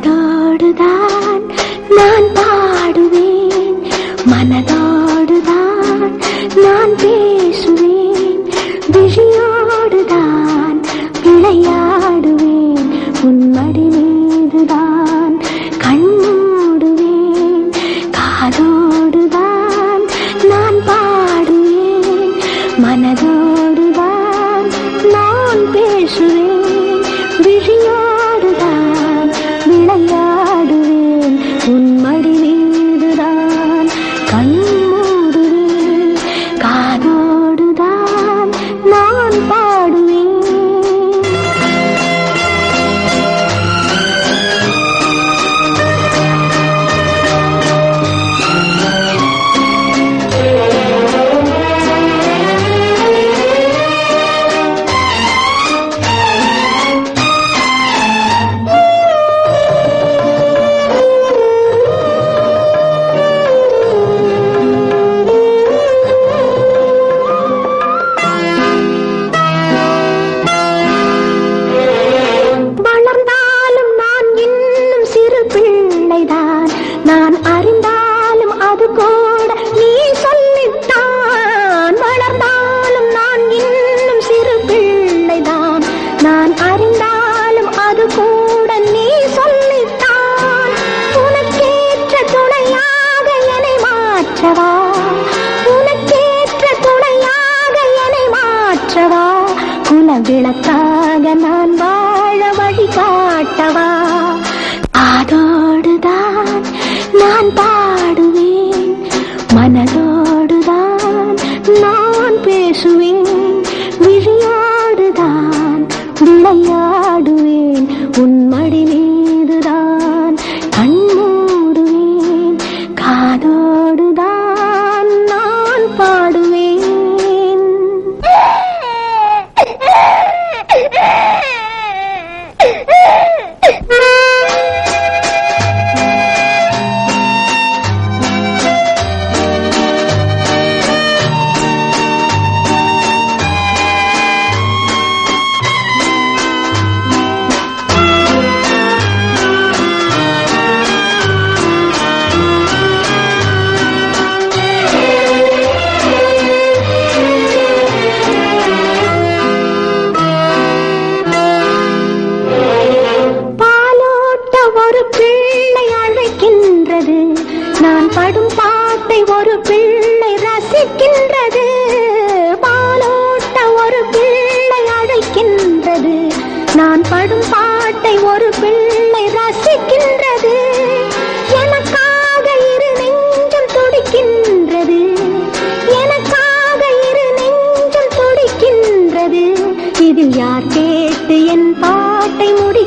காதோடுதான் நான் பாடுவேன் மனதோடுதான் நான் பேசுவேன் விழியோடுதான் விளையாடுவேன் உன்மடி மீதுதான் கண்மூடுவேன் காதோடுதான் நான் பாடுவேன் மனதோடுதான் நான் பேசுவேன் விழியோடுதான் விளையாடுவேன் உன்மடி மீதுதான் கண்மூடுவேன் காதோடுதான் நான் பாடுவேன் வளர்ந்தாலும் நான் இன்னும் சிறு பிள்ளைதான் நான் அறிந்தாலும் அது கூட நீ சொல்லித்தான் வளர்ந்தாலும் நான் இன்னும் சிறு பிள்ளைதான் நான் அறிந்தாலும் அது கூட நீ சொல்லித்தான் உனக்கேற்ற துணையாக என்னை மாற்றவா உனக்கேற்ற துணையாக என்னை மாற்றவா குல விளக்காக நான் வாழ வழி காட்டவா ஆதோடுதான் நான் பாடுவேன் மனதோடுதான் நான் பேசுவேன் விழியோடுதான் விளையாடுவேன் உன்மடி மீதுதான் கண்மூடுவேன் காதோடுதான் நான் பாடுவேன் பாலோட்ட ஒரு பிள்ளை அழைக்கின்றது நான் படும் பாட்டை ஒரு பிள்ளை ரசிக்கின்றது பாலோட்ட ஒரு பிள்ளை அழைக்கின்றது நான் படும் பாட்டை ஒரு பிள்ளை ரசிக்கின்றது எனக்காக இரு நெஞ்சம் துடிக்கின்றது எனக்காக இரு நெஞ்சம் துடிக்கின்றது இதில் யார் கேட்டு என் பாட்டை முடி